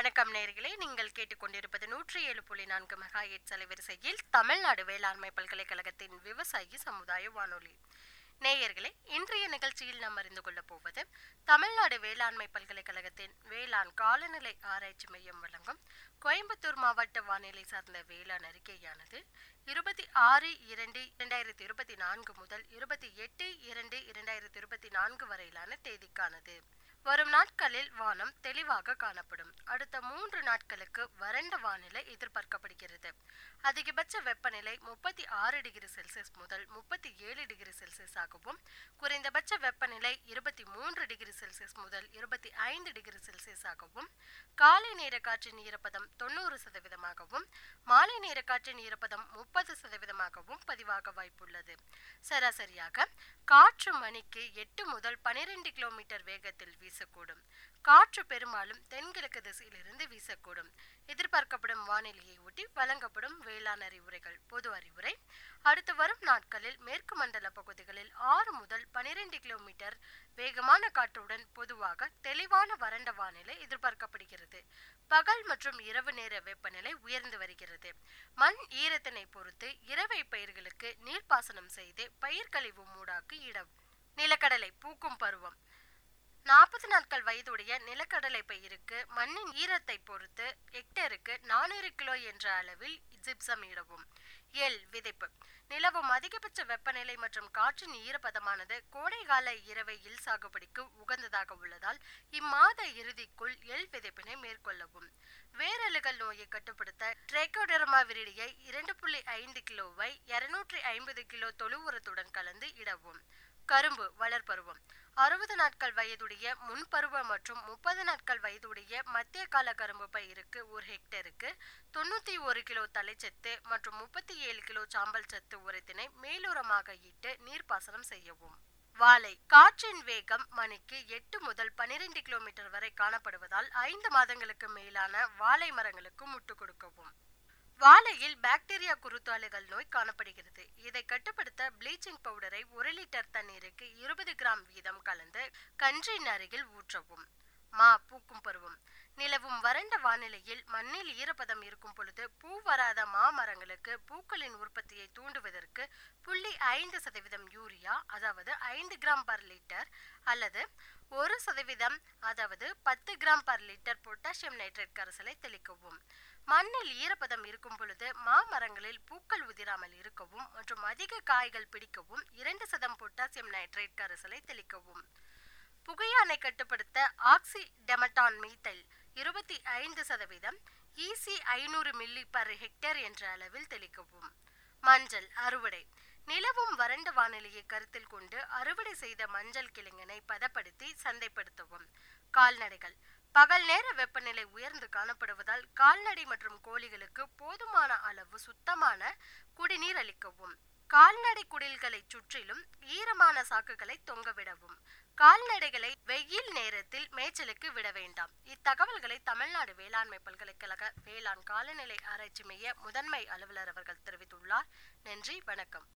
வணக்கம் நேர்களே நீங்கள் கேட்டுக்கொண்டிருப்பது நூற்றி ஏழு புள்ளி நான்கு மெகா எட் அலைவரிசையில் தமிழ்நாடு வேளாண்மை பல்கலைக்கழகத்தின் விவசாயி சமுதாய வானொலி நேயர்களே இன்றைய நிகழ்ச்சியில் நாம் அறிந்து கொள்ளப் போவது தமிழ்நாடு வேளாண்மை பல்கலைக்கழகத்தின் வேளாண் காலநிலை ஆராய்ச்சி மையம் வழங்கும் கோயம்புத்தூர் மாவட்ட வானிலை சார்ந்த வேளாண் அறிக்கையானது இருபத்தி ஆறு இரண்டு இரண்டாயிரத்தி இருபத்தி நான்கு முதல் இருபத்தி எட்டு இரண்டு இரண்டாயிரத்தி இருபத்தி நான்கு வரையிலான தேதிக்கானது வரும் நாட்களில் வானம் தெளிவாக காணப்படும் அடுத்த மூன்று நாட்களுக்கு வறண்ட வானிலை எதிர்பார்க்கப்படுகிறது அதிகபட்ச வெப்பநிலை முப்பத்தி ஆறு டிகிரி செல்சியஸ் முதல் முப்பத்தி ஏழு டிகிரி செல்சியஸ் ஆகவும் குறைந்தபட்ச வெப்பநிலை இருபத்தி மூன்று டிகிரி செல்சியஸ் முதல் இருபத்தி ஐந்து டிகிரி செல்சியஸ் ஆகவும் காலை நேர காற்றின் ஈரப்பதம் தொண்ணூறு சதவீதமாகவும் மாலை நேர காற்றின் ஈரப்பதம் முப்பது சதவீதமாகவும் பதிவாக வாய்ப்புள்ளது சராசரியாக காற்று மணிக்கு எட்டு முதல் பனிரெண்டு கிலோமீட்டர் வேகத்தில் வீசக்கூடும் காற்று பெரும்பாலும் தென்கிழக்கு திசையிலிருந்து வீசக்கூடும் எதிர்பார்க்கப்படும் வானிலையை ஒட்டி வழங்கப்படும் வேளாண் அறிவுரைகள் பொது அறிவுரை அடுத்து வரும் நாட்களில் மேற்கு மண்டல பகுதிகளில் ஆறு முதல் பனிரெண்டு கிலோமீட்டர் வேகமான காற்றுடன் பொதுவாக தெளிவான வறண்ட வானிலை எதிர்பார்க்கப்படுகிறது பகல் மற்றும் இரவு நேர வெப்பநிலை உயர்ந்து வருகிறது மண் ஈரத்தினை பொறுத்து இரவை பயிர்களுக்கு நீர்ப்பாசனம் செய்து பயிர் கழிவு மூடாக்கு இடவும் நிலக்கடலை பூக்கும் பருவம் நாற்பது நாட்கள் வயதுடைய நிலக்கடலை பயிருக்கு மண்ணின் ஈரத்தை பொறுத்து ஹெக்டேருக்கு நானூறு கிலோ என்ற அளவில் ஜிப்சம் இடவும் எல் விதைப்பு நிலவும் அதிகபட்ச வெப்பநிலை மற்றும் காற்றின் ஈரப்பதமானது கோடைகால இரவையில் சாகுபடிக்கு உகந்ததாக உள்ளதால் இம்மாத இறுதிக்குள் எல் விதைப்பினை மேற்கொள்ளவும் வேரலுகள் நோயை கட்டுப்படுத்த ட்ரைகோடெர்மா விரிடியை இரண்டு புள்ளி ஐந்து கிலோவை இருநூற்றி ஐம்பது கிலோ தொழு உரத்துடன் கலந்து இடவும் கரும்பு வளர்ப்பருவம் அறுபது நாட்கள் வயதுடைய முன்பருவ மற்றும் முப்பது நாட்கள் வயதுடைய மத்திய கால கரும்பு பயிருக்கு ஒரு ஹெக்டருக்கு தொண்ணூத்தி ஒரு கிலோ தலைச்சத்து மற்றும் முப்பத்தி ஏழு கிலோ சாம்பல் சத்து உரத்தினை மேலுரமாக இட்டு நீர்ப்பாசனம் செய்யவும் வாழை காற்றின் வேகம் மணிக்கு எட்டு முதல் பனிரெண்டு கிலோமீட்டர் வரை காணப்படுவதால் ஐந்து மாதங்களுக்கு மேலான வாழை மரங்களுக்கு முட்டு கொடுக்கவும் வாழையில் பாக்டீரியா குருத்தாளிகள் நோய் காணப்படுகிறது இதை கட்டுப்படுத்த ப்ளீச்சிங் பவுடரை ஒரு லிட்டர் தண்ணீருக்கு இருபது கிராம் வீதம் கலந்து கன்றின் அருகில் ஊற்றவும் மா பூக்கும் பருவம் நிலவும் வறண்ட வானிலையில் மண்ணில் ஈரப்பதம் இருக்கும் பொழுது பூ வராத மாமரங்களுக்கு பூக்களின் உற்பத்தியை தூண்டுவதற்கு புள்ளி ஐந்து சதவீதம் யூரியா அதாவது ஐந்து கிராம் பர் லிட்டர் அல்லது ஒரு சதவீதம் அதாவது பத்து gram per litre potassium nitrate கரைசலை தெளிக்கவும் மண்ணில் ஈரப்பதம் இருக்கும் பொழுது மாமரங்களில் பூக்கள் உதிராமல் இருக்கவும் மற்றும் அதிக காய்கள் பிடிக்கவும் இரண்டு சதம் பொட்டாசியம் நைட்ரேட் கரைசலை தெளிக்கவும் புகையானை கட்டுப்படுத்த ஆக்சி டெமட்டான் மீத்தல் இருபத்தி ஐந்து சதவீதம் ஈசி ஐநூறு மில்லி பர் ஹெக்டேர் என்ற அளவில் தெளிக்கவும் மஞ்சள் அறுவடை நிலவும் வறண்ட வானிலையை கருத்தில் கொண்டு அறுவடை செய்த மஞ்சள் கிழங்கினை பதப்படுத்தி சந்தைப்படுத்தவும் கால்நடைகள் பகல் நேர வெப்பநிலை உயர்ந்து காணப்படுவதால் கால்நடை மற்றும் கோழிகளுக்கு போதுமான அளவு சுத்தமான குடிநீர் அளிக்கவும் கால்நடை குடில்களை சுற்றிலும் ஈரமான சாக்குகளை தொங்கவிடவும் கால்நடைகளை வெயில் நேரத்தில் மேய்ச்சலுக்கு விட வேண்டாம் இத்தகவல்களை தமிழ்நாடு வேளாண்மை பல்கலைக்கழக வேளாண் காலநிலை ஆராய்ச்சி மைய முதன்மை அலுவலர் அவர்கள் தெரிவித்துள்ளார் நன்றி வணக்கம்